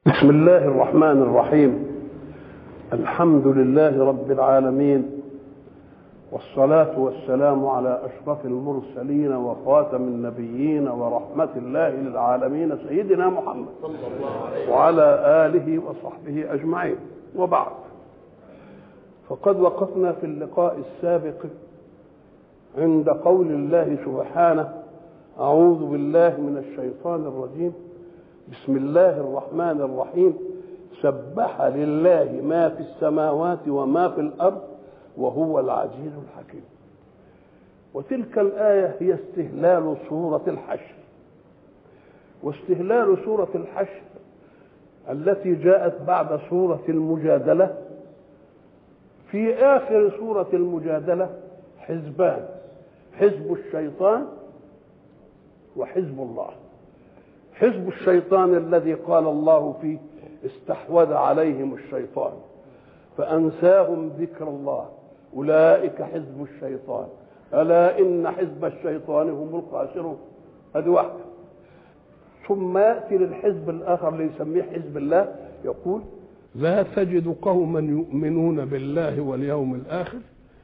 بسم الله الرحمن الرحيم الحمد لله رب العالمين والصلاة والسلام على أشرف المرسلين وخاتم النبيين ورحمة الله للعالمين سيدنا محمد وعلى آله وصحبه أجمعين وبعد فقد وقفنا في اللقاء السابق عند قول الله سبحانه أعوذ بالله من الشيطان الرجيم بسم الله الرحمن الرحيم سبح لله ما في السماوات وما في الأرض وهو العزيز الحكيم وتلك الآية هي استهلال سورة الحشر واستهلال سورة الحشر التي جاءت بعد سورة المجادلة في آخر سورة المجادلة حزبان حزب الشيطان وحزب الله حزب الشيطان الذي قال الله فيه استحوذ عليهم الشيطان فأنساهم ذكر الله أولئك حزب الشيطان ألا إن حزب الشيطان هم الخاسرون هذه واحدة ثم يأتي للحزب الآخر اللي يسميه حزب الله يقول لا تجد قوما يؤمنون بالله واليوم الآخر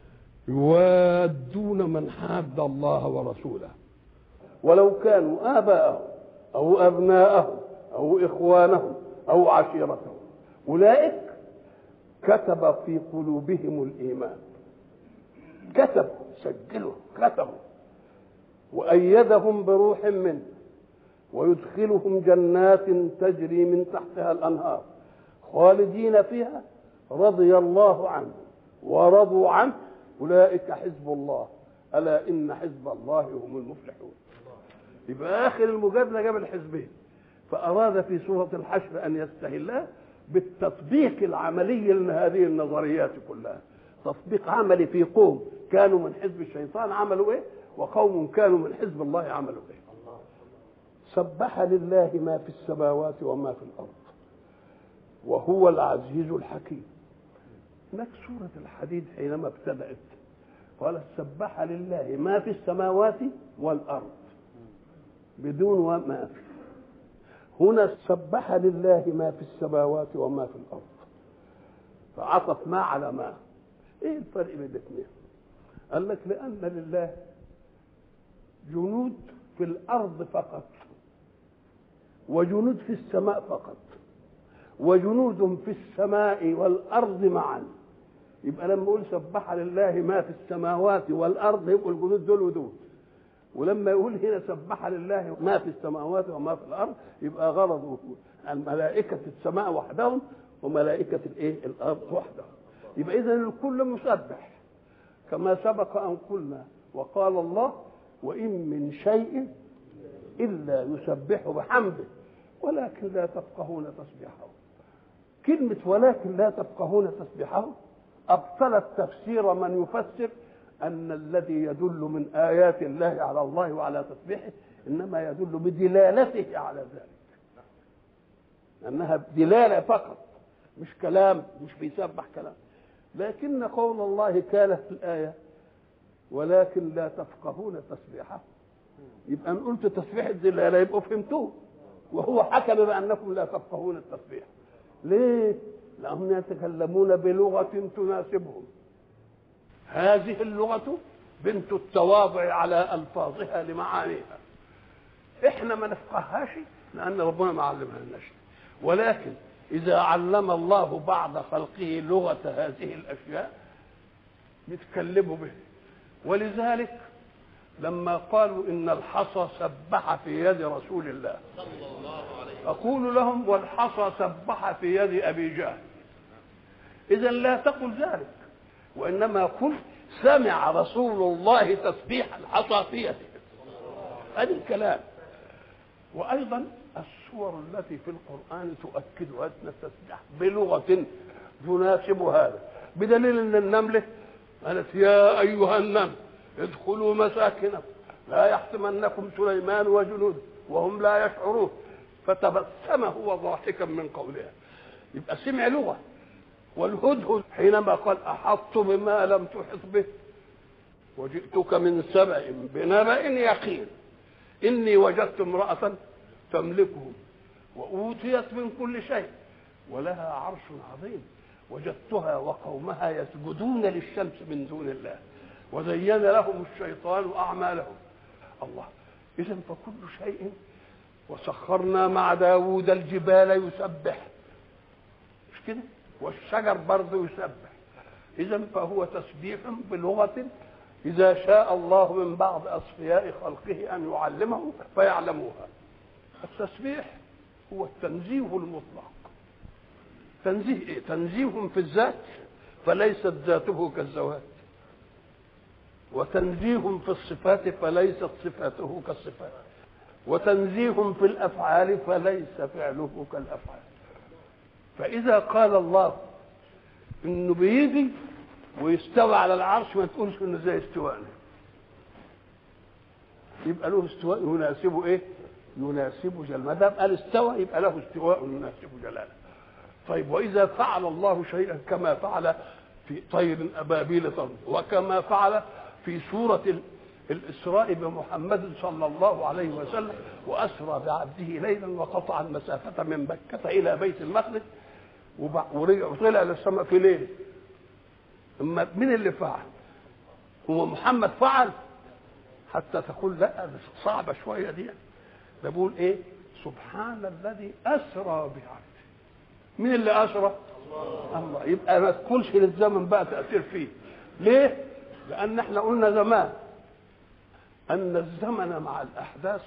يوادون من حاد الله ورسوله ولو كانوا آباءهم أو أبناءهم أو إخوانهم أو عشيرتهم أولئك كتب في قلوبهم الإيمان كتب سجلوا كتبوا وأيدهم بروح منه ويدخلهم جنات تجري من تحتها الأنهار خالدين فيها رضي الله عنه ورضوا عنه أولئك حزب الله ألا إن حزب الله هم المفلحون يبقى آخر المجادلة جاب الحزبين فأراد في سورة الحشر أن يستهلها بالتطبيق العملي لهذه النظريات كلها تطبيق عملي في قوم كانوا من حزب الشيطان عملوا ايه وقوم كانوا من حزب الله عملوا ايه سبح لله ما في السماوات وما في الارض وهو العزيز الحكيم هناك سورة الحديد حينما ابتدأت قالت سبح لله ما في السماوات والأرض بدون وما في هنا سبح لله ما في السماوات وما في الارض فعطف ما على ما ايه الفرق بين الاثنين قال لك لان لله جنود في الارض فقط وجنود في السماء فقط وجنود في السماء والارض معا يبقى لما يقول سبح لله ما في السماوات والارض يبقوا الجنود دول ودول ولما يقول هنا سبح لله ما في السماوات وما في الارض يبقى غرضه الملائكه السماء وحدهم وملائكه الايه الارض وحدهم يبقى اذا الكل مسبح كما سبق ان قلنا وقال الله وان من شيء الا يسبح بحمده ولكن لا تفقهون تسبيحه كلمه ولكن لا تفقهون تسبيحه ابطلت تفسير من يفسر أن الذي يدل من آيات الله على الله وعلى تسبيحه إنما يدل بدلالته على ذلك أنها دلالة فقط مش كلام مش بيسبح كلام لكن قول الله كانت الآية ولكن لا تفقهون تسبيحه يبقى أن قلت تسبيح الدلالة يبقوا فهمتوه وهو حكم بأنكم لا تفقهون التسبيح ليه؟ لأنهم يتكلمون بلغة تناسبهم هذه اللغة بنت التواضع على ألفاظها لمعانيها احنا ما نفقهاش لأن ربنا ما علمها لناش ولكن إذا علم الله بعض خلقه لغة هذه الأشياء يتكلموا به ولذلك لما قالوا إن الحصى سبح في يد رسول الله أقول لهم والحصى سبح في يد أبي جهل إذا لا تقل ذلك وانما قل سمع رسول الله تسبيح الحصى في يده هذا الكلام وايضا السور التي في القران تؤكد ان التسبيح بلغه تناسب هذا بدليل ان النمله قالت يا ايها النمل ادخلوا مساكنكم لا يحطمنكم سليمان وجنوده وهم لا يشعرون فتبسم هو ضاحكا من قولها يبقى سمع لغه والهدهد حينما قال أحطت بما لم تحط به وجئتك من سبأ بنبأ يقين إني وجدت امرأة تملكهم وأوتيت من كل شيء ولها عرش عظيم وجدتها وقومها يسجدون للشمس من دون الله وزين لهم الشيطان أعمالهم الله إذا فكل شيء وسخرنا مع داود الجبال يسبح مش كده والشجر برضه يسبح إذا فهو تسبيح بلغة إذا شاء الله من بعض أصفياء خلقه أن يعلمهم فيعلموها التسبيح هو التنزيه المطلق تنزيه إيه؟ تنزيه في الذات فليست ذاته كالذوات وتنزيه في الصفات فليست صفاته كالصفات وتنزيه في الافعال فليس فعله كالافعال فاذا قال الله انه بيجي ويستوى على العرش ما تقولش انه زي استواءنا يبقى له استواء يناسبه ايه يناسبه جلاله ما دام قال استوى يبقى له استواء يناسبه جلاله طيب واذا فعل الله شيئا كما فعل في طير ابابيل طرد وكما فعل في سوره الاسراء بمحمد صلى الله عليه وسلم واسرى بعبده ليلا وقطع المسافه من مكه الى بيت المقدس ورجع وطلع للسماء في ليل اما مين اللي فعل؟ هو محمد فعل حتى تقول لا ده صعبه شويه دي ده بيقول ايه؟ سبحان الذي اسرى بعبده مين اللي اسرى؟ الله. الله يبقى ما تقولش للزمن بقى تاثير فيه ليه؟ لان احنا قلنا زمان ان الزمن مع الاحداث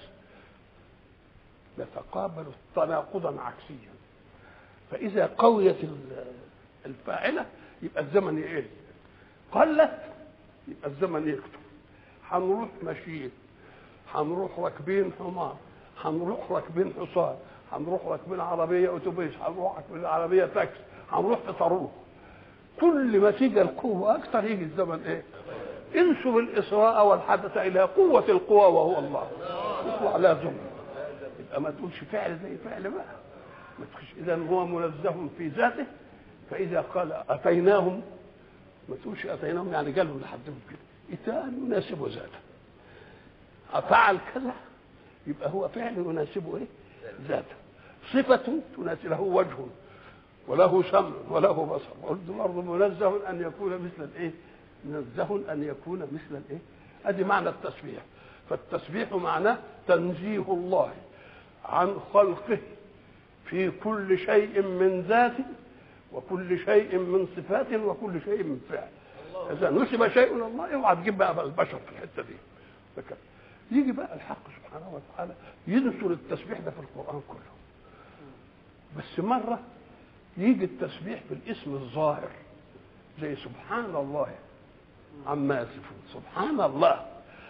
يتقابل تناقضا عكسيا فاذا قويت الفاعله يبقى الزمن يقل قلت يبقى الزمن يكتب هنروح ماشيين هنروح راكبين حمار هنروح راكبين حصان هنروح راكبين عربيه اتوبيس هنروح راكبين عربيه تاكسي هنروح في صاروخ كل ما تيجي القوه اكثر يجي الزمن ايه انسب الاسراء والحدث الى قوه القوى وهو الله يطلع لازم يبقى ما تقولش فعل زي فعل بقى ما تخش اذا هو منزه في ذاته فاذا قال اتيناهم ما تقولش اتيناهم يعني قالوا لحدهم كده اتاء يناسب ذاته افعل كذا يبقى هو فعل يناسبه ايه ذاته صفة تناسب له وجه وله سمع وله بصر قلت برضه منزه ان يكون مثل الايه منزه ان يكون مثل الايه ادي معنى التسبيح فالتسبيح معناه تنزيه الله عن خلقه في كل شيء من ذات وكل شيء من صفات وكل شيء من فعل اذا نسب شيء الى الله اوعى تجيب بقى البشر في الحته دي فكرة. يجي بقى الحق سبحانه وتعالى ينشر التسبيح ده في القران كله بس مره يجي التسبيح بالاسم الظاهر زي سبحان الله عما يصفون سبحان الله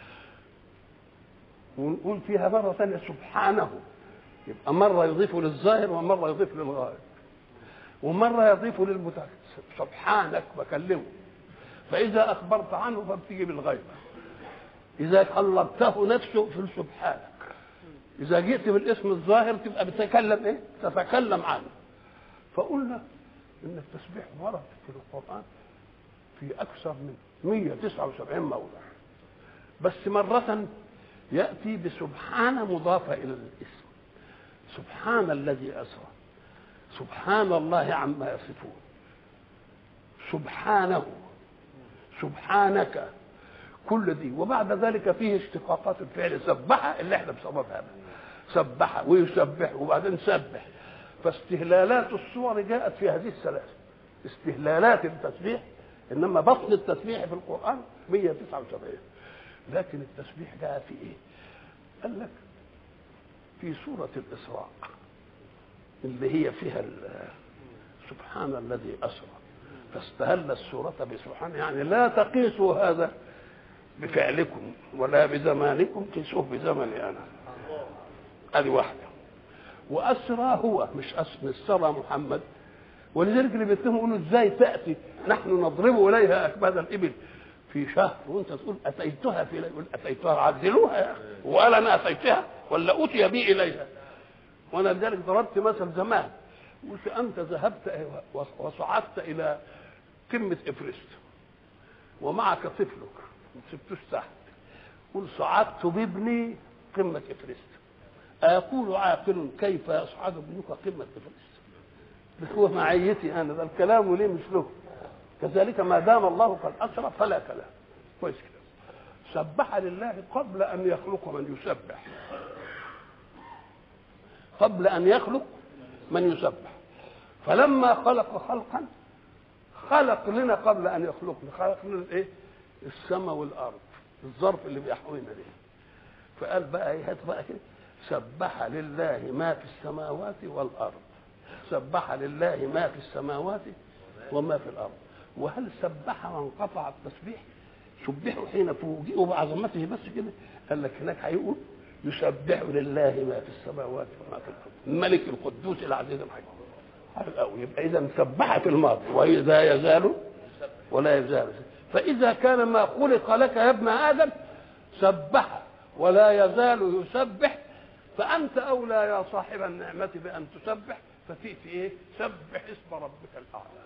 ونقول فيها مرة ثانية سبحانه يبقى مرة يضيفه للظاهر ومرة يضيف للغائب ومرة يضيف للمتكلم سبحانك بكلمه فإذا أخبرت عنه فبتيجي بالغيبة إذا قلبته نفسه في سبحانك إذا جئت بالاسم الظاهر تبقى بتتكلم إيه؟ تتكلم عنه فقلنا إن التسبيح ورد في القرآن في أكثر من 179 موضع بس مرة يأتي بسبحان مضافة إلى الاسم سبحان الذي أسرى سبحان الله عما يصفون سبحانه سبحانك كل دي وبعد ذلك فيه اشتقاقات الفعل سبح اللي احنا بسببها سبح ويسبح وبعدين سبح فاستهلالات الصور جاءت في هذه الثلاث استهلالات التسبيح انما بطن التسبيح في القران 179 لكن التسبيح جاء في ايه قال لك في سوره الاسراء اللي هي فيها سبحان الذي اسرى فاستهل السورة بسبحان يعني لا تقيسوا هذا بفعلكم ولا بزمانكم قيسوه بزمني انا هذه واحده واسرى هو مش اسم سرى محمد ولذلك اللي بيتهم يقولوا ازاي تاتي نحن نضرب اليها اكباد الابل في شهر وانت تقول اتيتها في يقول اتيتها عدلوها يا اخي وقال انا اتيتها ولا اتي بي اليها وانا لذلك ضربت مثل زمان قلت انت ذهبت وصعدت الى قمه افرست ومعك طفلك ما سبتوش تحت قل صعدت بابني قمه افرست أيقول عاقل كيف يصعد ابنك قمة إفرست بس هو معيتي أنا ده الكلام ليه مثله كذلك ما دام الله قد أسرى فلا كلام كويس كده سبح لله قبل أن يخلق من يسبح قبل أن يخلق من يسبح فلما خلق خلقا خلق لنا قبل أن يخلقنا خلق لنا إيه السماء والأرض الظرف اللي بيحوينا ليه فقال بقى ايه هات بقى كده سبح لله ما في السماوات والارض سبح لله ما في السماوات وما في الارض وهل سبح وانقطع التسبيح سبحوا حين فوجئوا بعظمته بس كده قال لك هناك هيقول يسبح لله ما في السماوات وما في الارض الملك القدوس العزيز الحكيم قوي يبقى اذا سبح في الماضي واذا يزال ولا يزال فاذا كان ما خلق لك يا ابن ادم سبح ولا يزال يسبح فأنت أولى يا صاحب النعمة بأن تسبح ففي في إيه؟ سبح اسم ربك الأعلى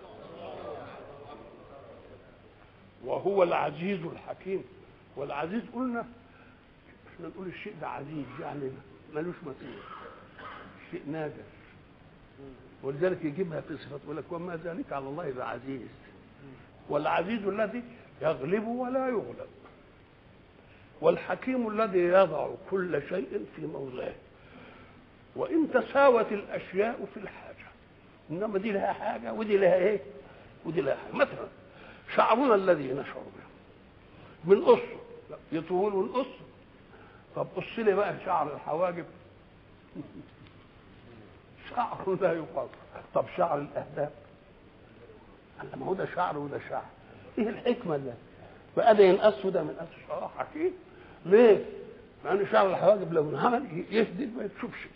وهو العزيز الحكيم والعزيز قلنا احنا نقول الشيء ده عزيز يعني ملوش مثيل شيء نادر ولذلك يجيبها في صفات يقول لك وما ذلك على الله بعزيز والعزيز الذي يغلب ولا يغلب والحكيم الذي يضع كل شيء في موضعه وان تساوت الاشياء في الحاجه انما دي لها حاجه ودي لها ايه ودي لها حاجه مثلا شعرنا الذي نشعر به بنقصه يطول ونقصه طب قص لي بقى شعر الحواجب شعر لا يقص طب شعر الاهداف قال ما هو ده شعر وده شعر ايه الحكمه اللي بقى ده ينقص وده من قص اه حكيم ليه؟ لأن شعر الحواجب لو انعمل يسدد ما يشوفش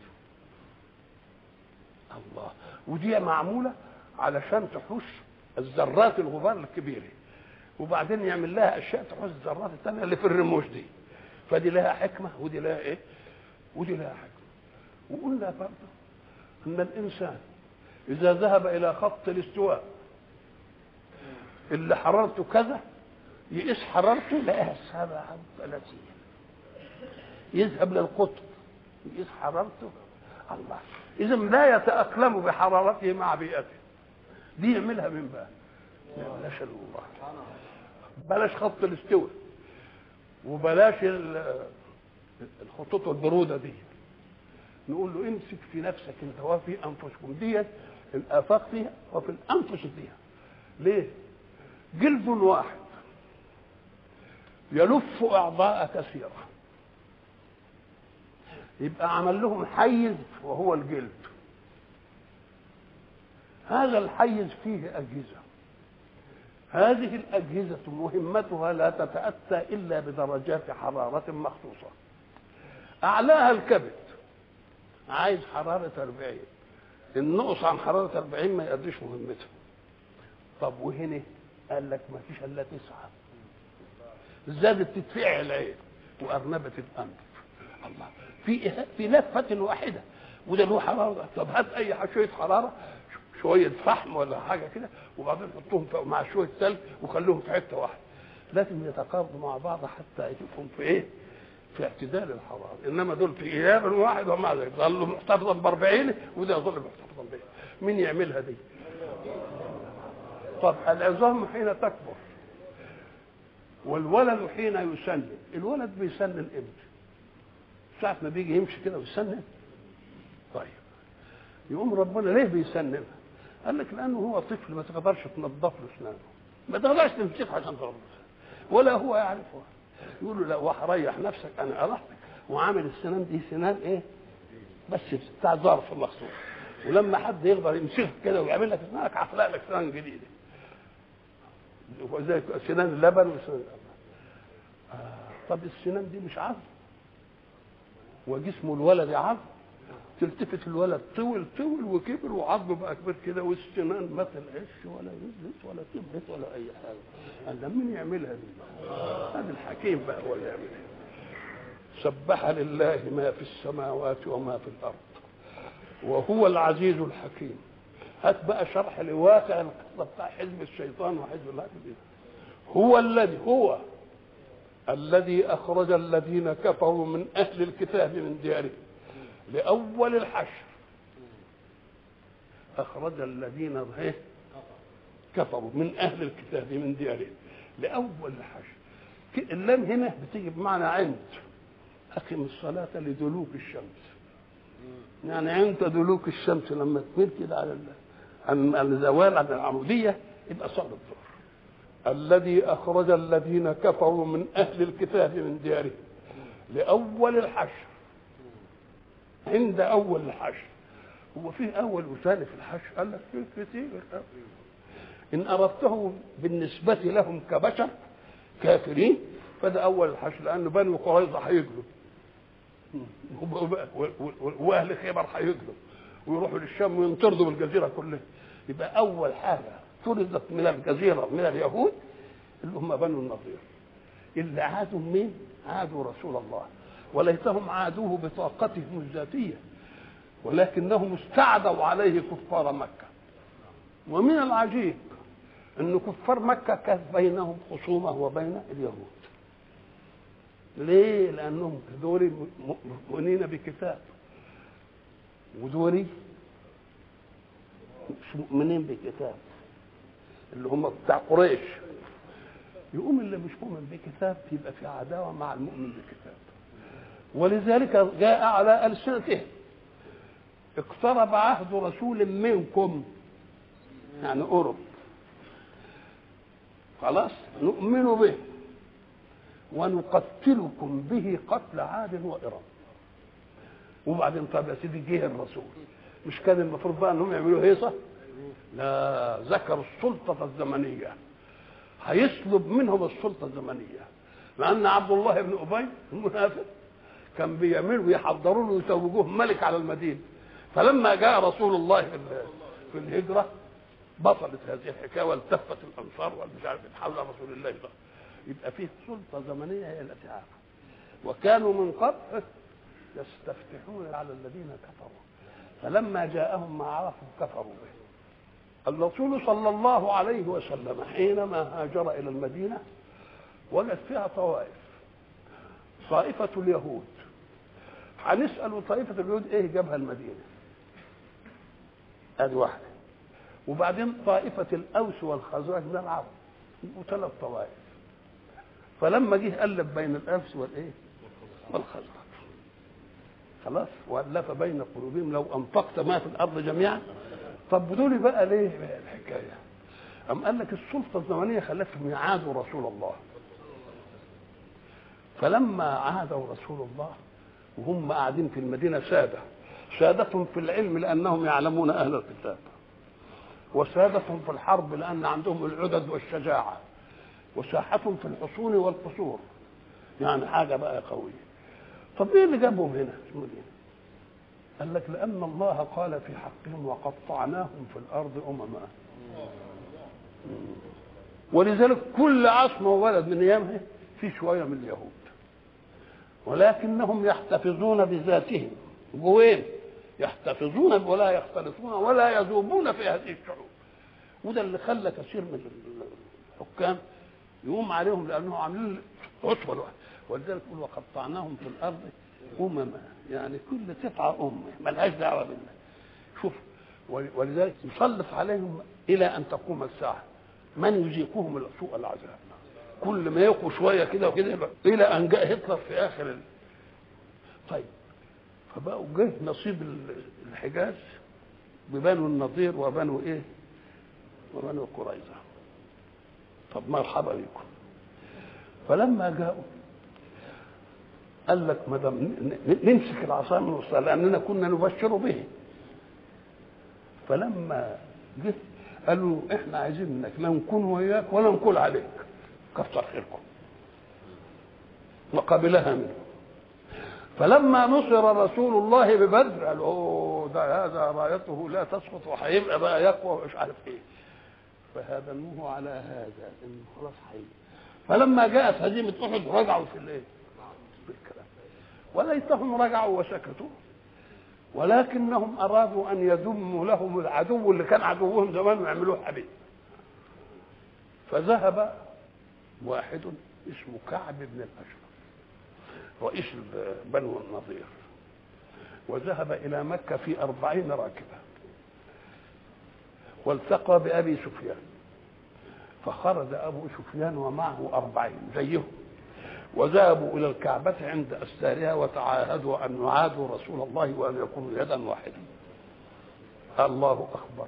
الله ودي معمولة علشان تحوش الذرات الغبار الكبيرة وبعدين يعمل لها أشياء تحوش الذرات الثانية اللي في الرموش دي فدي لها حكمة ودي لها إيه؟ ودي لها حكمة وقلنا برضه أن الإنسان إذا ذهب إلى خط الاستواء اللي حرارته كذا يقيس حرارته لقاها سبعة وثلاثين يذهب للقطب يقيس حرارته الله إذا لا يتأقلم بحرارته مع بيئته دي يعملها من بقى بلاش الله بلاش خط الاستواء وبلاش الخطوط البرودة دي نقول له امسك في نفسك انت وفي انفسكم دي الافاق فيها وفي الانفس فيها ليه جلد واحد يلف اعضاء كثيره يبقى عمل لهم حيز وهو الجلد هذا الحيز فيه اجهزه هذه الاجهزه مهمتها لا تتاتى الا بدرجات حراره مخصوصه اعلاها الكبد عايز حراره 40 النقص عن حراره 40 ما يقضيش مهمته طب وهنا قال لك ما فيش الا تسعه زادت تدفع العين وارنبه الانف الله في في لفه واحده وده له حراره طب هات اي شويه حراره شويه فحم ولا حاجه كده وبعدين حطهم مع شويه ثلج وخلوهم في حته واحده لازم يتقاربوا مع بعض حتى يشوفهم في ايه؟ في اعتدال الحراره انما دول في اياب واحد ومع ذلك ظلوا محتفظا ب 40 وده يظل محتفظا به مين يعملها دي؟ طب العظام حين تكبر والولد حين يسنن الولد بيسنن امتى ساعة ما بيجي يمشي كده ويسنن طيب يقوم ربنا ليه بيسننها قال لك لانه هو طفل ما تقدرش تنظف له اسنانه ما تقدرش تمسكه عشان تنظف ولا هو يعرفها يقول له لا وهريح نفسك انا ارحتك وعامل السنان دي سنان ايه بس بتاع ظرف مخصوص ولما حد يقدر يمسكك كده ويعمل لك اسنانك هخلق لك سنان جديده وزي سنان اللبن وسنان آه. طب السنان دي مش عظم وجسم الولد عظم تلتفت الولد طول طول وكبر وعظمه بقى كبير كده والسنان ما تنعش ولا نزلت ولا كبرت ولا اي حاجه قال مين يعملها دي؟ هذا الحكيم بقى هو اللي يعملها سبح لله ما في السماوات وما في الارض وهو العزيز الحكيم هات بقى شرح لواقع القصه بتاع حزب الشيطان وحزب الله هو الذي هو الذي اخرج الذين كفروا من اهل الكتاب من ديارهم لأول الحشر أخرج الذين إيه؟ كفروا من أهل الكتاب من ديارهم لأول الحشر ك- اللام هنا بتيجي بمعنى عند أقم الصلاة لدلوك الشمس يعني عند دلوك الشمس لما تميل كده على ال- عن عن الزوال عن العمودية يبقى صلاة الظهر الذي أخرج الذين كفروا من أهل الكتاب من ديارهم لأول الحشر عند أول الحشر هو فيه أول وثاني في الحشر قال لك فيه كتير إن أردته بالنسبة لهم كبشر كافرين فده أول الحشر لأن بني قريظة هيجروا واهل خيبر هيجروا ويروحوا للشام وينطردوا بالجزيره كلها يبقى اول حاجه طردت من الجزيره من اليهود اللي هم بنو النضير اللي عادوا مين؟ عادوا رسول الله وليتهم عادوه بطاقتهم الذاتيه ولكنهم استعدوا عليه كفار مكه ومن العجيب ان كفار مكه كانت بينهم خصومه وبين اليهود ليه؟ لأنهم دول مؤمنين بكتاب ودول مش مؤمنين بكتاب اللي هم بتاع قريش يقوم اللي مش مؤمن بكتاب يبقى في عداوة مع المؤمن بكتاب ولذلك جاء على ألسنتهم اقترب عهد رسول منكم يعني قرب خلاص نؤمن به ونقتلكم به قتل عاد وإرم وبعدين طب يا سيدي جه الرسول مش كان المفروض بقى انهم يعملوا هيصه لا ذكروا السلطه الزمنيه هيسلب منهم السلطه الزمنيه لان عبد الله بن ابي المنافق كان بيعملوا يحضروا له ويتوجوه ملك على المدينه فلما جاء رسول الله في ال- في الهجره بطلت هذه الحكايه والتفت الانصار والمش عارف حول رسول الله صلى يبقى فيه سلطه زمنيه هي التي عاقبت وكانوا من قبل يستفتحون على الذين كفروا فلما جاءهم ما عرفوا كفروا به الرسول صلى الله عليه وسلم حينما هاجر الى المدينه وجد فيها طوائف طائفه اليهود هنسال طائفه اليهود ايه جابها المدينه ادي واحده وبعدين طائفه الاوس والخزرج من العرب وثلاث طوائف فلما جه قلب بين الاوس والايه والخزرج خلاص والف بين قلوبهم لو انفقت ما في الارض جميعا طب دول بقى ليه بقى الحكايه أم قال لك السلطة الزمنية خلتهم يعادوا رسول الله فلما عادوا رسول الله وهم قاعدين في المدينة سادة سادتهم في العلم لأنهم يعلمون أهل الكتاب وسادتهم في الحرب لأن عندهم العدد والشجاعة وساحتهم في الحصون والقصور يعني حاجة بقى قوية طب ايه اللي جابهم هنا في المدينة قال لك لأن الله قال في حقهم وقطعناهم في الأرض أمما ولذلك كل عاصمة وبلد من أيامها في شوية من اليهود ولكنهم يحتفظون بذاتهم جوين يحتفظون ولا يختلطون ولا يذوبون في هذه الشعوب وده اللي خلى كثير من الحكام يقوم عليهم لانهم عاملين عصبه لوحده ولذلك يقول وقطعناهم في الارض امما يعني كل قطعه امه ملهاش دعوه بالله شوف ولذلك يسلط عليهم الى ان تقوم الساعه من يذيقهم سوء العذاب كل ما يقوا شويه كده وكده الى ان جاء هتلر في اخر ال... طيب فبقوا جه نصيب الحجاز ببنو النضير وبنو ايه وبنو قريظه طب مرحبا بكم فلما جاءوا قال لك ما دام نمسك العصا من وسطها لاننا كنا نبشر به فلما جه قالوا احنا عايزين منك لا نكون وياك ولا نكون عليك كثر خيركم وقبلها منه فلما نصر رسول الله ببدر قال اوه ده هذا رايته لا تسقط وهيبقى بقى يقوى ومش عارف ايه فهدموه على هذا انه خلاص حي فلما جاءت هزيمه احد رجعوا في الايه؟ في الكلام وليتهم رجعوا وسكتوا ولكنهم ارادوا ان يذموا لهم العدو اللي كان عدوهم زمان ويعملوه حبيب فذهب واحد اسمه كعب بن الاشرف رئيس بنو النضير وذهب إلى مكة في أربعين راكبة والتقى بأبي سفيان فخرج أبو سفيان ومعه أربعين زيهم وذهبوا إلى الكعبة عند أستارها وتعاهدوا أن يعادوا رسول الله وأن يكونوا يدا واحدة الله أكبر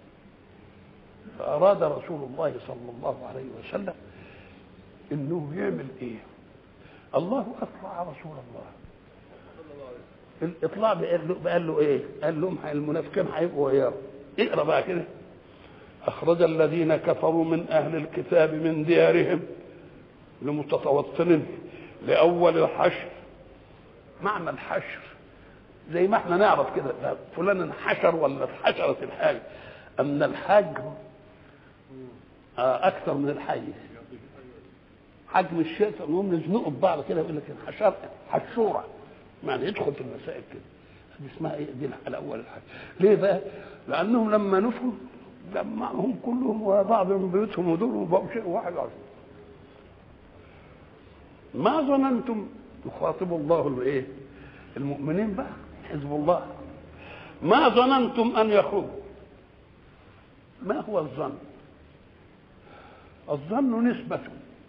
فأراد رسول الله صلى الله عليه وسلم إنه يعمل إيه الله أطلع رسول الله الإطلاع قال له, قال له إيه قال لهم المنافقين هيبقوا وياه اقرأ بقى كده أخرج الذين كفروا من أهل الكتاب من ديارهم لمتطوطن لأول الحشر معنى الحشر زي ما احنا نعرف كده فلان انحشر ولا اتحشرت الحاجة أن الحجر أكثر من الحي حجم الشيء انهم يزنقوا ببعض كده يقول لك الحشر حشوره يعني يدخل في المسائل كده دي اسمها ايه دي الاول الحاجه ليه بقى؟ لانهم لما نفوا جمعهم كلهم وبعض من بيوتهم ودورهم وبقوا شيء واحد عظيم ما ظننتم يخاطب الله الايه؟ المؤمنين بقى حزب الله ما ظننتم ان يخرجوا ما هو الظن؟ الظن نسبة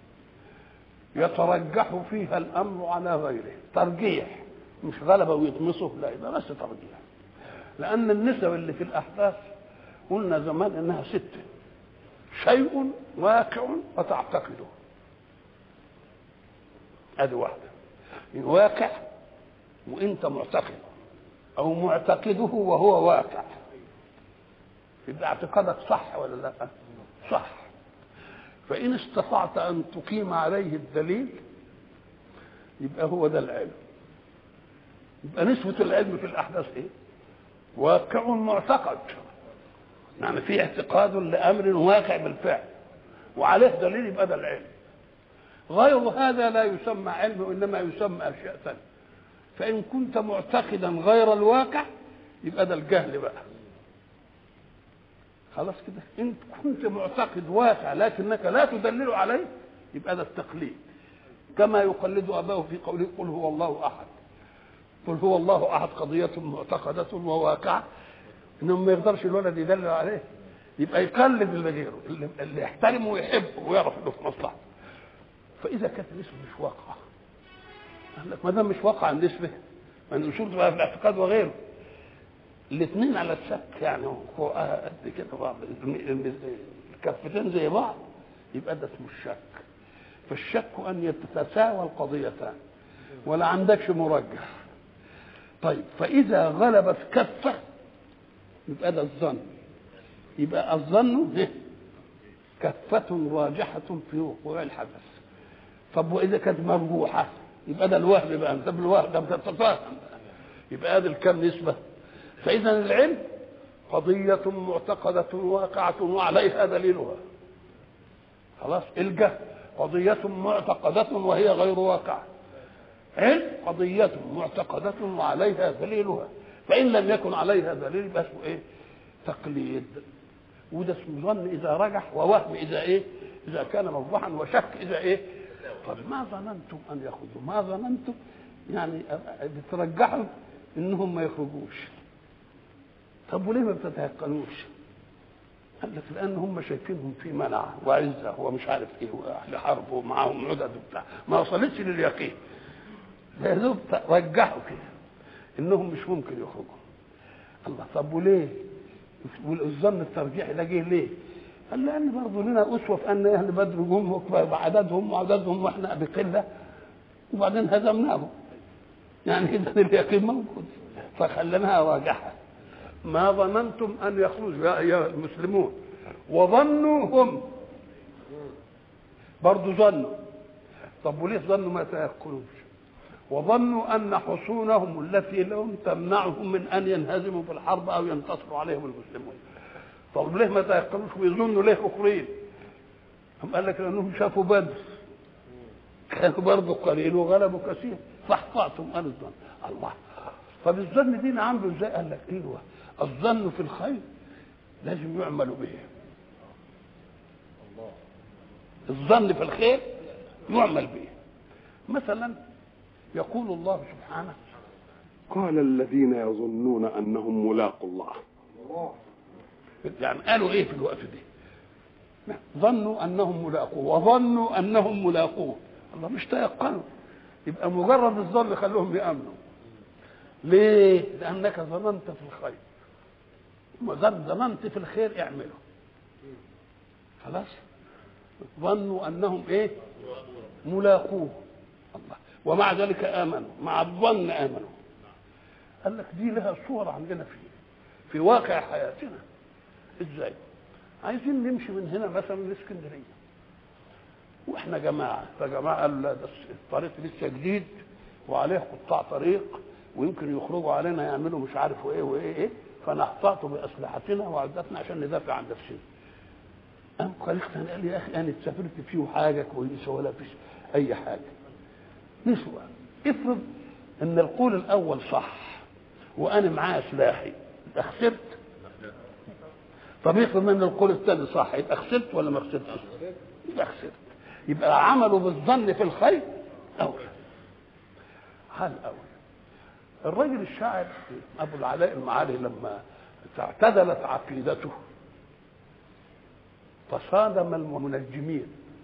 يترجح فيها الأمر على غيره ترجيح مش غلبة ويطمسه لا يبقى بس ترجيح لأن النسب اللي في الأحداث قلنا زمان إنها ستة شيء واقع وتعتقده ادي واحده واقع وانت معتقد او معتقده وهو واقع يبقى اعتقادك صح ولا لا صح فان استطعت ان تقيم عليه الدليل يبقى هو ده العلم يبقى نسبة العلم في الأحداث إيه؟ واقع معتقد يعني في اعتقاد لأمر واقع بالفعل وعليه دليل يبقى ده العلم غير هذا لا يسمى علم وإنما يسمى أشياء ثانية فإن كنت معتقدا غير الواقع يبقى ده الجهل بقى خلاص كده إن كنت معتقد واقع لكنك لا تدلل عليه يبقى ده التقليد كما يقلد أباه في قوله قل هو الله أحد قل هو الله احد قضيه معتقده وواقعه انه ما يقدرش الولد يدلل عليه يبقى يقلد اللي غيره اللي, اللي يحترمه ويحبه ويعرف انه في مصلحته فاذا كانت النسبه مش واقعه قال لك ما دام مش واقعه النسبه ما الاصول تبقى في الاعتقاد وغيره الاثنين على الشك يعني هو قد كده بعض الكفتين زي بعض يبقى ده اسمه الشك فالشك ان يتساوى القضيتان ولا عندكش مرجح طيب فإذا غلبت كفة يبقى ده الظن يبقى الظن كفة راجحة في وقوع الحدث طب وإذا كانت مرجوحة يبقى ده الوهم بقى انت بالوهم ده بتتفاهم يبقى هذا الكم نسبة فإذا العلم قضية معتقدة واقعة وعليها دليلها خلاص الجهل قضية معتقدة وهي غير واقعة علم قضية معتقدة وعليها دليلها فإن لم يكن عليها دليل يبقى اسمه إيه؟ تقليد وده اسمه ظن إذا رجح ووهم إذا إيه؟ إذا كان موضوحا وشك إذا إيه؟ طب ما ظننتم أن يخرجوا؟ ما ظننتم يعني بترجحوا إنهم ما يخرجوش طب وليه ما بتتيقنوش؟ قال لك لان هم شايفينهم في منع وعزه ومش عارف ايه واهل حرب ومعاهم عدد وبتاع ما وصلتش لليقين يا دوب رجحوا كده انهم مش ممكن يخرجوا الله طب وليه والظن الترجيحي ده جه ليه قال لان برضه لنا اسوه في ان اهل بدر جم بعددهم وعددهم واحنا بقله وبعدين هزمناهم يعني اذا اليقين موجود فخليناها راجحه ما ظننتم ان يخرجوا يا ايها المسلمون وظنوا هم برضه ظنوا طب وليه ظنوا ما تيقنوش وظنوا ان حصونهم التي لهم تمنعهم من ان ينهزموا في الحرب او ينتصروا عليهم المسلمون طب ليه ما تيقنوش ويظنوا ليه اخرين هم قال لك لانهم شافوا بدر كانوا برضه قليل وغلبوا كثير فاحطعتم ان الظن الله طب الظن دي نعمله ازاي؟ قال لك ايوه الظن في الخير لازم يعمل به الظن في الخير يعمل به مثلا يقول الله سبحانه قال الذين يظنون انهم ملاقوا الله يعني قالوا ايه في الوقت ده ظنوا انهم ملاقوه وظنوا انهم ملاقوه الله مش تيقنوا يبقى مجرد الظن خلوهم يامنوا ليه لانك ظننت في الخير ما دام ظننت في الخير اعمله خلاص ظنوا انهم ايه ملاقوه الله ومع ذلك امنوا مع الظن امنوا قال لك دي لها صور عندنا في في واقع حياتنا ازاي عايزين نمشي من هنا مثلا لاسكندريه واحنا جماعه فجماعه قالوا لا ده الطريق لسه جديد وعليه قطاع طريق ويمكن يخرجوا علينا يعملوا مش عارف ايه وايه ايه فنحتاط باسلحتنا وعدتنا عشان ندافع عن نفسنا قام خليل ثاني قال لي يا اخي انا سافرت فيه حاجه كويسه ولا فيش اي حاجه نسوى افرض ان القول الاول صح وانا معايا سلاحي يبقى خسرت طب افرض ان القول الثاني صح يبقى خسرت ولا ما خسرتش؟ يبقى خسرت يبقى عملوا بالظن في الخير اولى حال اولى الرجل الشاعر ابو العلاء المعالي لما اعتدلت عقيدته فصادم المنجمين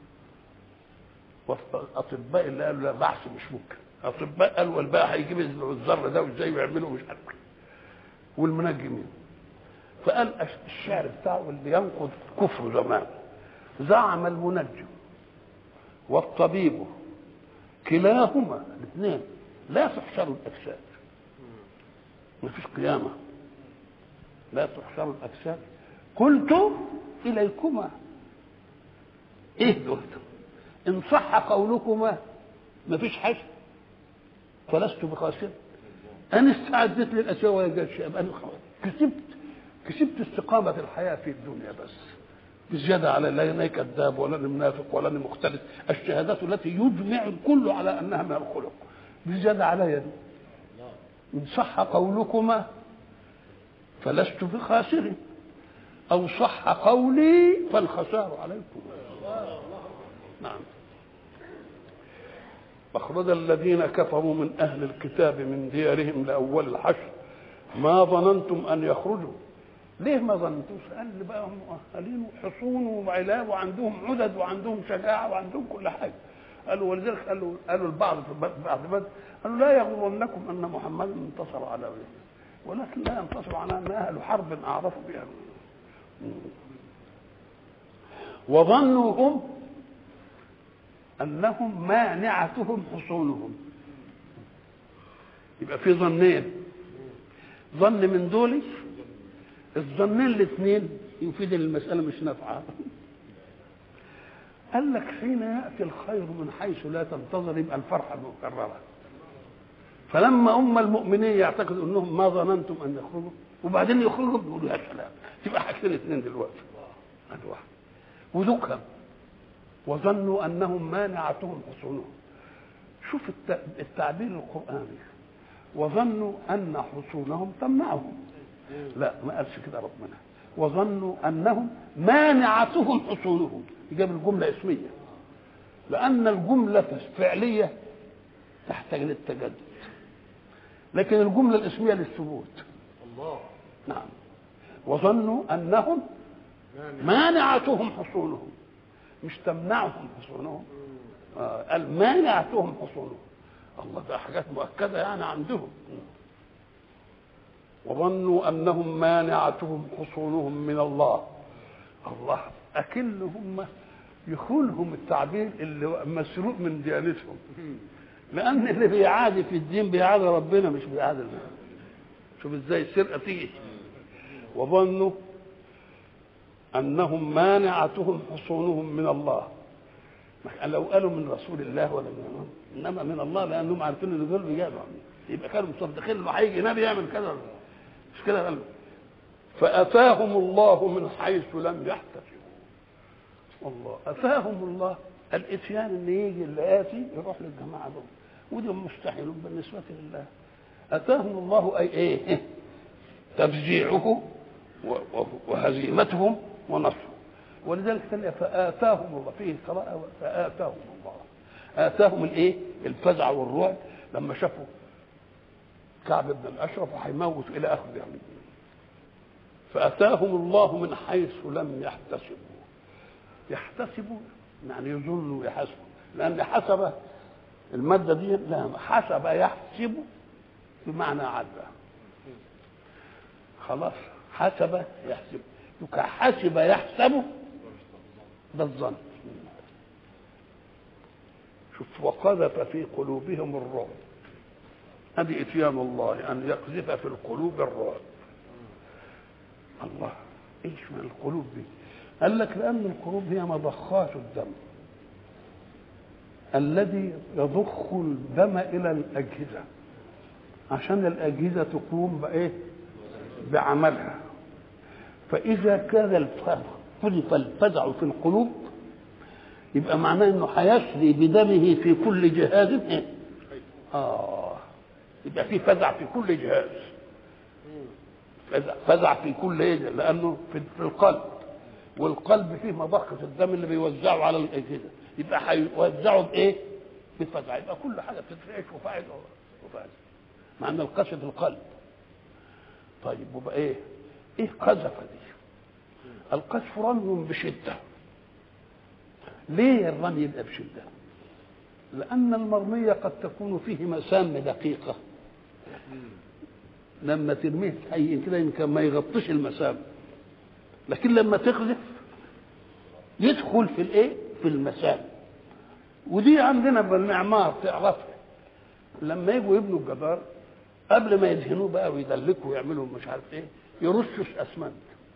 واطباء اللي قالوا لا بحث مش ممكن اطباء قالوا الباقي هيجيب الذر ده وازاي يعملوا مش عارف والمنجمين فقال الشعر بتاعه اللي ينقض كفر زمان زعم المنجم والطبيب كلاهما الاثنين لا تحشر الاجساد ما فيش قيامه لا تحشر الاجساد قلت اليكما ايه دلتم ان صح قولكما ما فيش حشر فلست بخاسر انا استعدت للاشياء ولا جاء شيء انا كسبت كسبت استقامه الحياه في الدنيا بس بزيادة على لا أنا كذاب ولا أنا منافق ولا أنا مختلف الشهادات التي يجمع الكل على أنها من الخلق بزيادة علي دي إن صح قولكما فلست بخاسر أو صح قولي فالخسار عليكم نعم أخرج الذين كفروا من أهل الكتاب من ديارهم لأول الحشر ما ظننتم أن يخرجوا ليه ما ظننتوش؟ قال اللي بقى هم مؤهلين وحصون وعلاب وعندهم عدد وعندهم شجاعة وعندهم كل حاجة قالوا ولذلك قالوا قالوا البعض في بعد بدر قالوا لا يغرنكم أن محمدا انتصر على وليه ولكن لا ينتصر على أن أهل حرب أعرفوا بها وظنوا هم انهم مانعتهم حصونهم يبقى في ظنين ظن من دول الظنين الاثنين يفيد المسألة مش نافعة قال لك حين يأتي الخير من حيث لا تنتظر يبقى الفرحة مكررة فلما أم المؤمنين يعتقدوا أنهم ما ظننتم أن يخرجوا وبعدين يخرجوا بيقولوا يا سلام تبقى حاجتين اثنين دلوقتي هذا واحد وذكر وظنوا انهم مانعتهم حصونهم شوف التعبير القراني وظنوا ان حصونهم تمنعهم لا ما قالش كده ربنا وظنوا انهم مانعتهم حصونهم جاب الجمله اسميه لان الجمله الفعليه تحتاج للتجدد لكن الجمله الاسميه للثبوت الله نعم وظنوا انهم مانعتهم حصونهم مش تمنعهم حصونهم آه قال مانعتهم حصونهم الله ده حاجات مؤكده يعني عندهم وظنوا انهم مانعتهم حصونهم من الله الله اكن هم يخونهم التعبير اللي مسروق من ديانتهم لان اللي بيعادي في الدين بيعادي ربنا مش بيعادي شوف ازاي السرقه تيجي وظنوا انهم مانعتهم حصونهم من الله لو قالوا من رسول الله ولا من انما من الله لانهم عارفين ان دول بيجابوا يبقى كانوا مصدقين انه هيجي نبي يعمل كذا مش كده قالوا فاتاهم الله من حيث لم يحتسبوا الله اتاهم الله الاتيان ان يجي اللي اتي يروح للجماعه دول ودي مستحيل بالنسبه لله اتاهم الله اي ايه تفزيعه وهزيمتهم ونصره ولذلك قال فآتاهم الله فيه قراءة فآتاهم الله آتاهم الإيه؟ الفزع والرعب لما شافوا كعب بن الاشرف وهيموت الى اخره يعني. فاتاهم الله من حيث لم يحتسبوا يحتسبوا يعني يظنوا يحسبوا لان حسب الماده دي لا حسب يحسب بمعنى عدى خلاص حسب يحسب يبقى حسب يحسب ده الظن شوف وقذف في قلوبهم الرعب هذه اتيان الله ان يقذف في القلوب الرعب الله ايش من القلوب دي قال لك لان القلوب هي مضخات الدم الذي يضخ الدم الى الاجهزه عشان الاجهزه تقوم بايه بعملها فاذا كان الفرق قذف الفزع في القلوب يبقى معناه انه هيسري بدمه في كل جهاز إيه؟ اه يبقى في فزع في كل جهاز فزع, فزع في كل ايه لانه في, في القلب والقلب فيه مضخه الدم اللي بيوزعه على الاجهزه يبقى هيوزعه بايه؟ بفزع يبقى كل حاجه بتترعش وفاعل وفاعل مع ان القسى في القلب طيب وبقى ايه؟ ايه قذف دي؟ القذف رمي بشده ليه الرمي يبقى بشده؟ لأن المرمية قد تكون فيه مسام دقيقة لما ترميه حي كده يمكن ما يغطيش المسام لكن لما تقذف يدخل في الايه؟ في المسام ودي عندنا بالمعمار تعرفها لما يجوا يبنوا الجدار قبل ما يدهنوه بقى ويدلكوا ويعملوا مش عارف ايه يرشوا اسمنت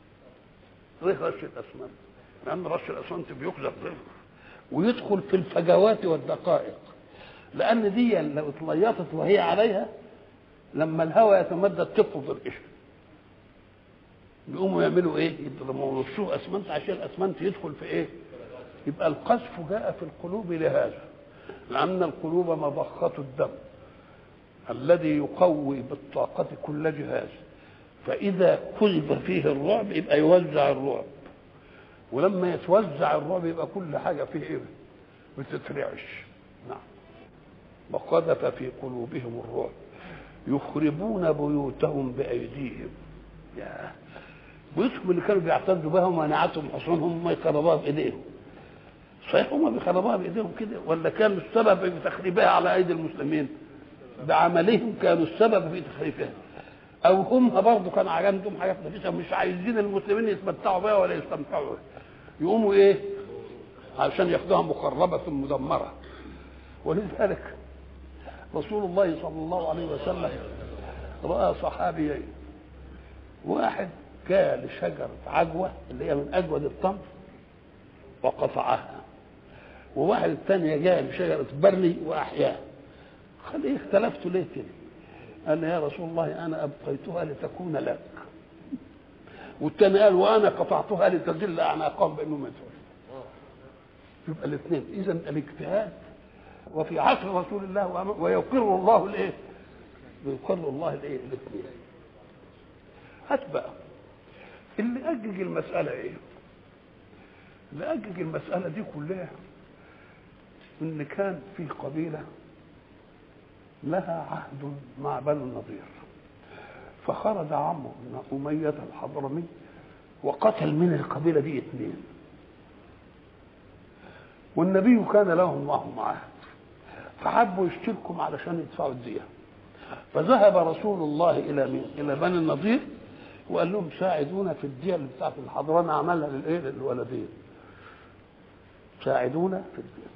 ليه رش الاسمنت؟ لان رش الاسمنت بيقذف ويدخل في الفجوات والدقائق لان دي لو اتليطت وهي عليها لما الهواء يتمدد تفرض القشر يقوموا يعملوا ايه؟ يضربوا ويرشوه اسمنت عشان الاسمنت يدخل في ايه؟ يبقى القذف جاء في القلوب لهذا لان القلوب مضخه الدم الذي يقوي بالطاقه كل جهاز فاذا كذب فيه الرعب يبقى يوزع الرعب ولما يتوزع الرعب يبقى كل حاجه فيه ايه بتترعش نعم وقذف في قلوبهم الرعب يخربون بيوتهم بايديهم يا بيوتهم اللي كانوا بيعتزوا بها ومنعتهم حصونهم هم يخربوها بايديهم صحيح هم بيخربوها بايديهم كده ولا كانوا السبب في تخريبها على ايدي المسلمين بعملهم كانوا السبب في تخريبها او هم برضه كان عندهم حاجات نفيسه مش عايزين المسلمين يتمتعوا بها ولا يستمتعوا بها يقوموا ايه علشان ياخدوها مخربه مدمره ولذلك رسول الله صلى الله عليه وسلم راى صحابيين واحد كان شجره عجوه اللي هي من اجود التمر وقطعها وواحد الثانيه جاء لشجره برلي واحياها قال ايه اختلفتوا ليه كده؟ قال يا رسول الله انا ابقيتها لتكون لك والثاني قال وانا قطعتها لتذل اعناقهم بانهم ما يدفعوش يبقى الاثنين اذا الاجتهاد وفي عصر رسول الله ويقر الله الايه؟ ويقر الله الايه؟ الاثنين هات بقى اللي اجج المساله ايه؟ اللي اجج المساله دي كلها ان كان في قبيله لها عهد مع بنو النضير فخرج عمرو بن أمية الحضرمي وقتل من القبيلة دي اثنين والنبي كان لهم معهم عهد فحبوا يشتركوا علشان يدفعوا الدية فذهب رسول الله إلى مين؟ إلى بني النضير وقال لهم ساعدونا في الدية اللي بتاعت الحضرمي عملها للإيه؟ للولدين ساعدونا في الدية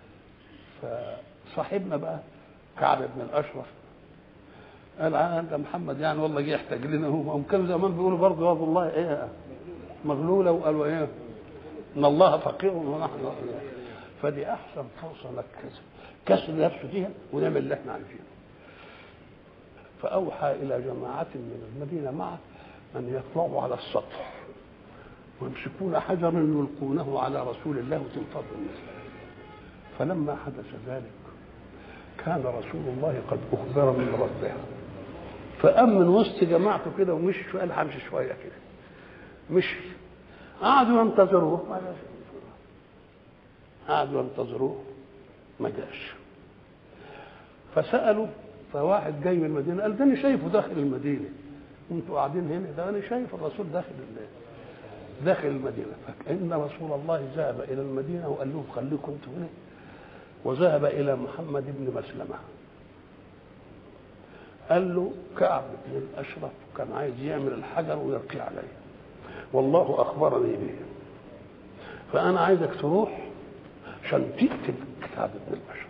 فصاحبنا بقى كعب بن الاشرف قال انت محمد يعني والله جه يحتاج لنا هو هم كانوا زمان بيقولوا برضه يا الله ايه مغلوله وقالوا ايه ان الله فقير ونحن أغنياء فدي احسن فرصه لك كسر كسر نفسه فيها ونعمل اللي احنا عايزينه فاوحى الى جماعه من المدينه معه ان يطلعوا على السطح ويمسكون حجرا يلقونه على رسول الله وتنفض الناس فلما حدث ذلك كان رسول الله قد اخبر من ربه فقام من وسط جماعته كده ومشي شويه قال همشي شويه كده مشي قعدوا ينتظروه ما جاش قعدوا ينتظروه ما جاش فسالوا فواحد جاي من المدينه قال ده انا شايفه داخل المدينه انتوا قاعدين هنا ده انا شايف الرسول داخل ال- داخل المدينه فكأن رسول الله ذهب الى المدينه وقال لهم خليكم انتوا هنا وذهب الى محمد بن مسلمه قال له كعب بن الاشرف كان عايز يعمل الحجر ويرقي عليه والله اخبرني به فانا عايزك تروح عشان تقتل كعب بن الاشرف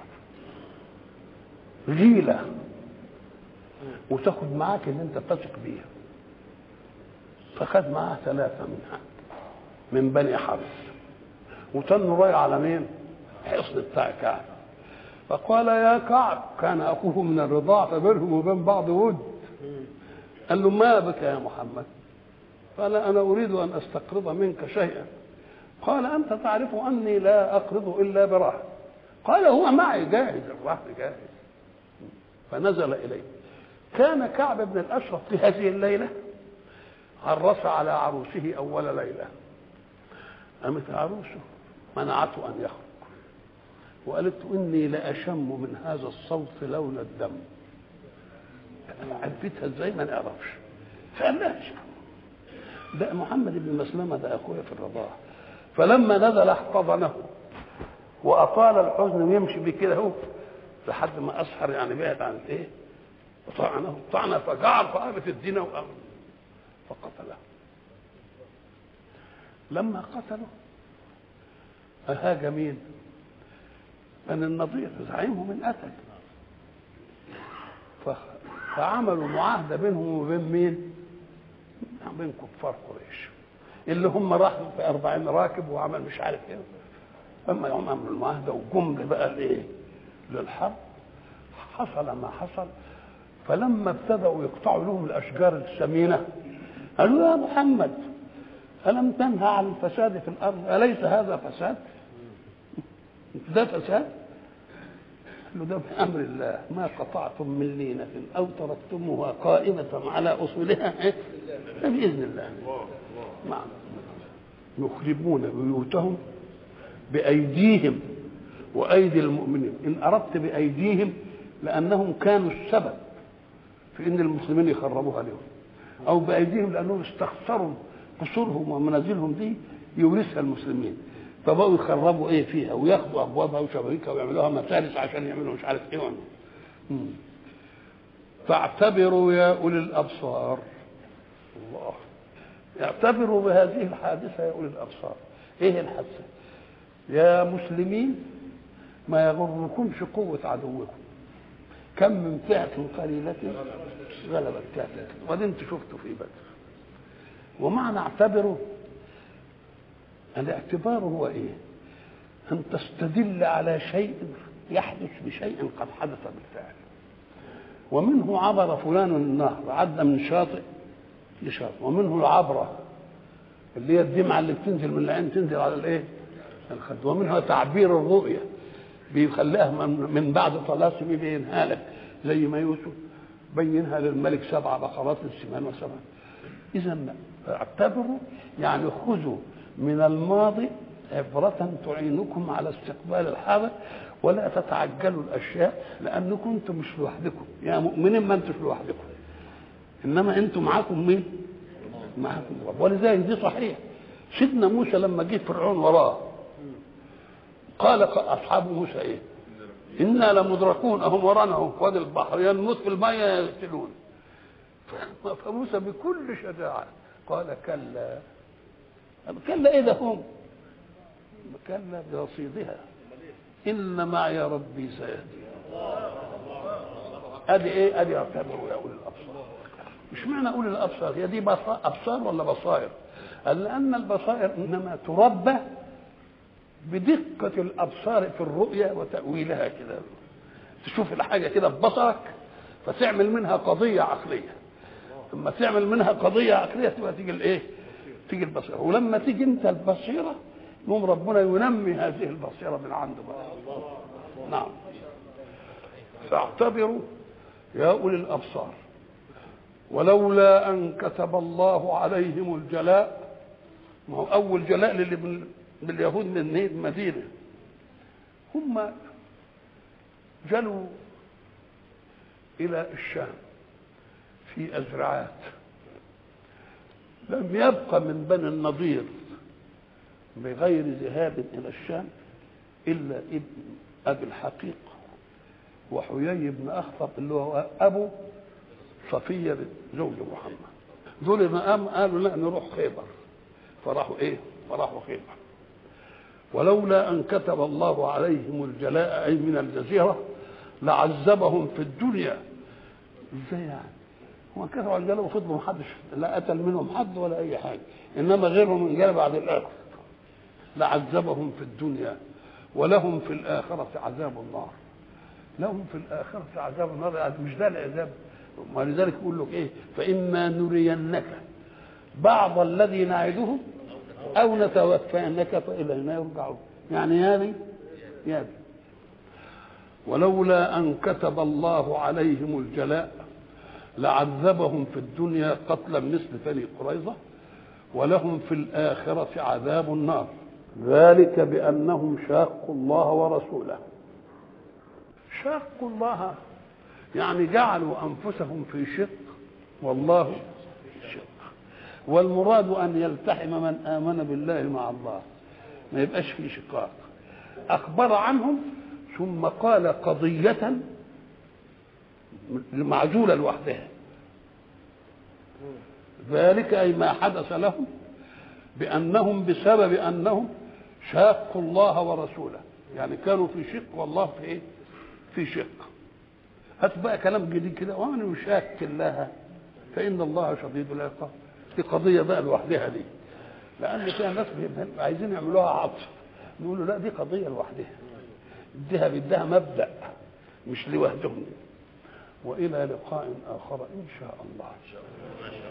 غيله وتاخد معاك اللي انت تثق بيها فخد معاه ثلاثه منها من بني حرس وتنوا رايح على مين؟ حصن بتاع كعب فقال يا كعب كان اخوه من الرضاع فبينهم وبين بعض ود قال له ما بك يا محمد قال انا اريد ان استقرض منك شيئا قال انت تعرف اني لا اقرض الا برهن قال هو معي جاهز الرهن جاهز فنزل اليه كان كعب بن الاشرف في هذه الليله عرس على عروسه اول ليله قامت عروسه منعته ان يخرج وقالت اني لاشم من هذا الصوت لولا الدم عرفتها ازاي ما نعرفش فقال لها ده محمد بن مسلمه ده اخويا في الرضاعه فلما نزل احتضنه واطال الحزن ويمشي بيه كده هو لحد ما اسحر يعني بعد عن الايه وطعنه طعنه فجعر فقامت الدين وقام فقتله لما قتله أهاج مين؟ بني النضير زعيمهم من قتل ف- فعملوا معاهدة بينهم وبين مين؟ بين كفار قريش اللي هم راحوا في أربعين راكب وعمل مش عارف ايه اما يوم عملوا المعاهدة وجم بقى الايه؟ للحرب حصل ما حصل فلما ابتدأوا يقطعوا لهم الأشجار الثمينة قالوا يا محمد ألم تنهى عن الفساد في الأرض أليس هذا فساد ده فساد قال له ده بأمر الله ما قطعتم من لينة أو تركتموها قائمة على أصولها إيه؟ فبإذن الله نعم يخربون بيوتهم بأيديهم وأيدي المؤمنين إن أردت بأيديهم لأنهم كانوا السبب في إن المسلمين يخربوها لهم أو بأيديهم لأنهم استخسروا قصورهم ومنازلهم دي يورثها المسلمين فبقوا يخربوا ايه فيها وياخدوا ابوابها وشبابيكها ويعملوها مدارس عشان يعملوا مش عارف ايه وعملوا. مم. فاعتبروا يا اولي الابصار الله اعتبروا بهذه الحادثه يا اولي الابصار ايه الحادثه يا مسلمين ما يغركمش قوه عدوكم كم من فئه قليله غلبت فئه وده انتوا شفتوا في بدر ومعنى اعتبروا الاعتبار هو ايه ان تستدل على شيء يحدث بشيء قد حدث بالفعل ومنه عبر فلان النهر عدى من شاطئ لشاطئ ومنه العبرة اللي هي الدمعة اللي بتنزل من العين تنزل على الايه الخد ومنها تعبير الرؤية بيخليها من من بعد طلاسم يبينها لك زي ما يوسف بينها للملك سبع بقرات سمان وسبع إذا اعتبروا يعني خذوا من الماضي عبرة تعينكم على استقبال الحاضر ولا تتعجلوا الأشياء لأنكم أنتم مش لوحدكم يا مؤمنين ما أنتم لوحدكم إنما أنتم معاكم مين؟ معاكم رب ولذلك دي صحيح سيدنا موسى لما جه فرعون وراه قال أصحاب موسى إيه؟ إنا لمدركون أهم ورانا أهو في وادي البحر ينمط في المية يقتلون فموسى بكل شجاعة قال كلا كلا ايه ده هم كلا برصيدها ان معي ربي سيهدي ادي ايه ادي اعتبروا يا اولي الابصار مش معنى اولي الابصار هي دي بصا- ابصار ولا بصائر قال لان البصائر انما تربى بدقة الأبصار في الرؤية وتأويلها كده تشوف الحاجة كده ببصرك فتعمل منها قضية عقلية ثم تعمل منها قضية عقلية تبقى تيجي الإيه؟ تيجي البصيرة ولما تيجي أنت البصيرة يقوم ربنا ينمي هذه البصيرة من عنده بقى نعم فاعتبروا يا أولي الأبصار ولولا أن كتب الله عليهم الجلاء ما هو أول جلاء للي من من اليهود من إيه؟ المدينة هم جلوا إلى الشام في أزرعات لم يبق من بني النضير بغير ذهاب إلى الشام إلا ابن أبي الحقيق وحيي بن أخطب اللي هو أبو صفية زوج محمد دول ما قام قالوا لا نروح خيبر فراحوا إيه؟ فراحوا خيبر ولولا أن كتب الله عليهم الجلاء أي من الجزيرة لعذبهم في الدنيا ازاي يعني؟ هو كتب على الجلاء وفضلوا محدش لا قتل منهم حد ولا أي حاجة إنما غيرهم انجلى بعد الآخر لعذبهم في الدنيا ولهم في الآخرة عذاب النار لهم في الآخرة عذاب النار يعني مش ده العذاب ولذلك يقول لك إيه فإما نرينك بعض الذي نعدهم أو نتوفينك فإلينا يرجعون يعني هذه هذه ولولا أن كتب الله عليهم الجلاء لعذبهم في الدنيا قتلا مثل بني قريظة ولهم في الآخرة عذاب النار ذلك بأنهم شاقوا الله ورسوله شاقوا الله يعني جعلوا أنفسهم في شق والله في شق والمراد أن يلتحم من آمن بالله مع الله ما يبقاش في شقاق أخبر عنهم ثم قال قضية معزولة لوحدها ذلك أي ما حدث لهم بأنهم بسبب أنهم شاقوا الله ورسوله يعني كانوا في شق والله في إيه؟ في شق هات بقى كلام جديد كده ومن يشاك الله فإن الله شديد العقاب دي قضية بقى لوحدها دي لأن فيها ناس عايزين يعملوها عطف نقول له لا دي قضية لوحدها اديها بدها مبدأ مش لوحدهم وإلى لقاء آخر إن شاء الله